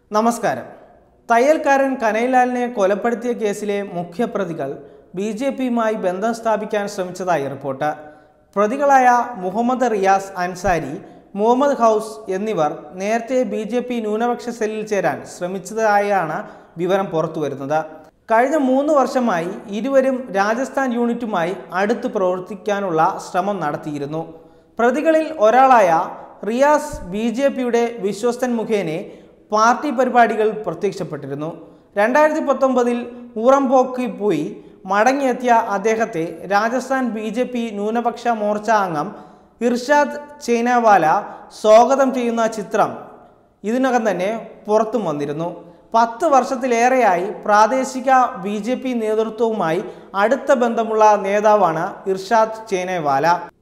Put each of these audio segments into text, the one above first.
നമസ്കാരം തയ്യൽക്കാരൻ കനൈലാലിനെ കൊലപ്പെടുത്തിയ കേസിലെ മുഖ്യപ്രതികൾ ബി ജെ പിയുമായി ബന്ധം സ്ഥാപിക്കാൻ ശ്രമിച്ചതായി റിപ്പോർട്ട് പ്രതികളായ മുഹമ്മദ് റിയാസ് അൻസാരി മുഹമ്മദ് ഹൗസ് എന്നിവർ നേരത്തെ ബി ജെ പി ന്യൂനപക്ഷ സെല്ലിൽ ചേരാൻ ശ്രമിച്ചതായാണ് വിവരം പുറത്തുവരുന്നത് കഴിഞ്ഞ മൂന്ന് വർഷമായി ഇരുവരും രാജസ്ഥാൻ യൂണിറ്റുമായി അടുത്ത് പ്രവർത്തിക്കാനുള്ള ശ്രമം നടത്തിയിരുന്നു പ്രതികളിൽ ഒരാളായ റിയാസ് ബി ജെ പിയുടെ വിശ്വസ്തൻ മുഖേനെ പാർട്ടി പരിപാടികൾ പ്രത്യക്ഷപ്പെട്ടിരുന്നു രണ്ടായിരത്തി പത്തൊമ്പതിൽ ഊറംപോക്കിൽ പോയി മടങ്ങിയെത്തിയ അദ്ദേഹത്തെ രാജസ്ഥാൻ ബി ജെ പി ന്യൂനപക്ഷ മോർച്ച അംഗം ഇർഷാദ് ചേനവാല സ്വാഗതം ചെയ്യുന്ന ചിത്രം ഇതിനകം തന്നെ പുറത്തും വന്നിരുന്നു പത്ത് വർഷത്തിലേറെയായി പ്രാദേശിക ബി ജെ പി നേതൃത്വവുമായി അടുത്ത ബന്ധമുള്ള നേതാവാണ് ഇർഷാദ് ചേനവാല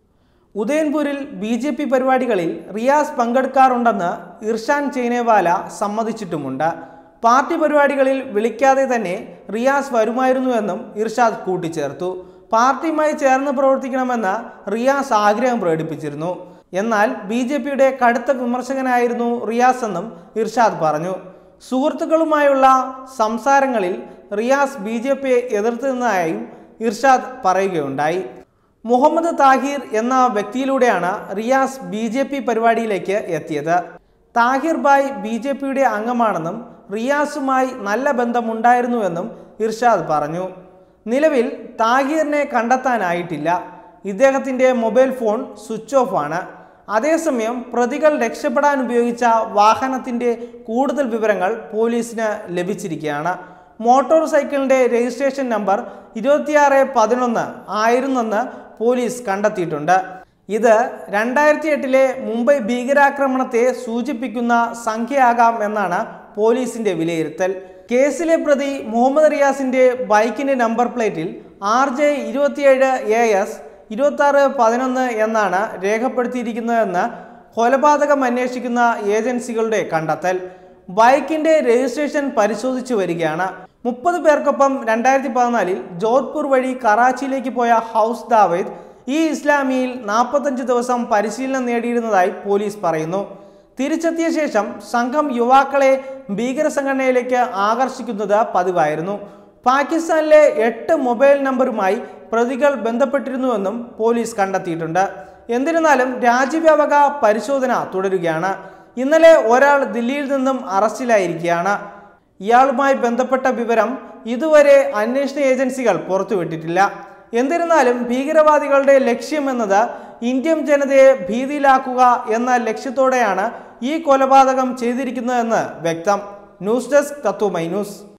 ഉദയൻപൂരിൽ ബി ജെ പി പരിപാടികളിൽ റിയാസ് പങ്കെടുക്കാറുണ്ടെന്ന് ഇർഷാൻ ചേനേവാല സമ്മതിച്ചിട്ടുമുണ്ട് പാർട്ടി പരിപാടികളിൽ വിളിക്കാതെ തന്നെ റിയാസ് വരുമായിരുന്നുവെന്നും ഇർഷാദ് കൂട്ടിച്ചേർത്തു പാർട്ടിയുമായി ചേർന്ന് പ്രവർത്തിക്കണമെന്ന് റിയാസ് ആഗ്രഹം പ്രകടിപ്പിച്ചിരുന്നു എന്നാൽ ബി ജെ പിയുടെ കടുത്ത വിമർശകനായിരുന്നു റിയാസ് എന്നും ഇർഷാദ് പറഞ്ഞു സുഹൃത്തുക്കളുമായുള്ള സംസാരങ്ങളിൽ റിയാസ് ബി ജെ പിയെ എതിർത്തതായും ഇർഷാദ് പറയുകയുണ്ടായി മുഹമ്മദ് താഹിർ എന്ന വ്യക്തിയിലൂടെയാണ് റിയാസ് ബി ജെ പി പരിപാടിയിലേക്ക് എത്തിയത് താഹിർ ബായ് ബി ജെ പിയുടെ അംഗമാണെന്നും റിയാസുമായി നല്ല ബന്ധമുണ്ടായിരുന്നുവെന്നും ഇർഷാദ് പറഞ്ഞു നിലവിൽ താഹിറിനെ കണ്ടെത്താനായിട്ടില്ല ഇദ്ദേഹത്തിൻ്റെ മൊബൈൽ ഫോൺ സ്വിച്ച് ഓഫ് ആണ് അതേസമയം പ്രതികൾ രക്ഷപ്പെടാൻ ഉപയോഗിച്ച വാഹനത്തിൻ്റെ കൂടുതൽ വിവരങ്ങൾ പോലീസിന് ലഭിച്ചിരിക്കുകയാണ് മോട്ടോർ സൈക്കിളിൻ്റെ രജിസ്ട്രേഷൻ നമ്പർ ഇരുപത്തിയാറ് പതിനൊന്ന് ആയിരുന്നെന്ന് പോലീസ് കണ്ടെത്തിയിട്ടുണ്ട് ഇത് രണ്ടായിരത്തി എട്ടിലെ മുംബൈ ഭീകരാക്രമണത്തെ സൂചിപ്പിക്കുന്ന സംഖ്യയാകാം എന്നാണ് പോലീസിന്റെ വിലയിരുത്തൽ കേസിലെ പ്രതി മുഹമ്മദ് റിയാസിന്റെ ബൈക്കിന്റെ നമ്പർ പ്ലേറ്റിൽ ആർ ജെ ഇരുപത്തിയേഴ് എ എസ് ഇരുപത്തി ആറ് പതിനൊന്ന് എന്നാണ് രേഖപ്പെടുത്തിയിരിക്കുന്നതെന്ന് കൊലപാതകം അന്വേഷിക്കുന്ന ഏജൻസികളുടെ കണ്ടെത്തൽ ബൈക്കിന്റെ രജിസ്ട്രേഷൻ പരിശോധിച്ചു വരികയാണ് മുപ്പത് പേർക്കൊപ്പം രണ്ടായിരത്തി പതിനാലിൽ ജോധ്പൂർ വഴി കറാച്ചിയിലേക്ക് പോയ ഹൗസ് ദാവേദ് ഈ ഇസ്ലാമിയിൽ നാൽപ്പത്തഞ്ച് ദിവസം പരിശീലനം നേടിയിരുന്നതായി പോലീസ് പറയുന്നു തിരിച്ചെത്തിയ ശേഷം സംഘം യുവാക്കളെ ഭീകര സംഘടനയിലേക്ക് ആകർഷിക്കുന്നത് പതിവായിരുന്നു പാകിസ്ഥാനിലെ എട്ട് മൊബൈൽ നമ്പറുമായി പ്രതികൾ ബന്ധപ്പെട്ടിരുന്നുവെന്നും പോലീസ് കണ്ടെത്തിയിട്ടുണ്ട് എന്നിരുന്നാലും രാജ്യവ്യാപക പരിശോധന തുടരുകയാണ് ഇന്നലെ ഒരാൾ ദില്ലിയിൽ നിന്നും അറസ്റ്റിലായിരിക്കുകയാണ് ഇയാളുമായി ബന്ധപ്പെട്ട വിവരം ഇതുവരെ അന്വേഷണ ഏജൻസികൾ പുറത്തുവിട്ടിട്ടില്ല എന്നിരുന്നാലും ഭീകരവാദികളുടെ ലക്ഷ്യമെന്നത് ഇന്ത്യൻ ജനതയെ ഭീതിയിലാക്കുക എന്ന ലക്ഷ്യത്തോടെയാണ് ഈ കൊലപാതകം ചെയ്തിരിക്കുന്നതെന്ന് വ്യക്തം ന്യൂസ് ഡെസ്ക് തത്വമൈ ന്യൂസ്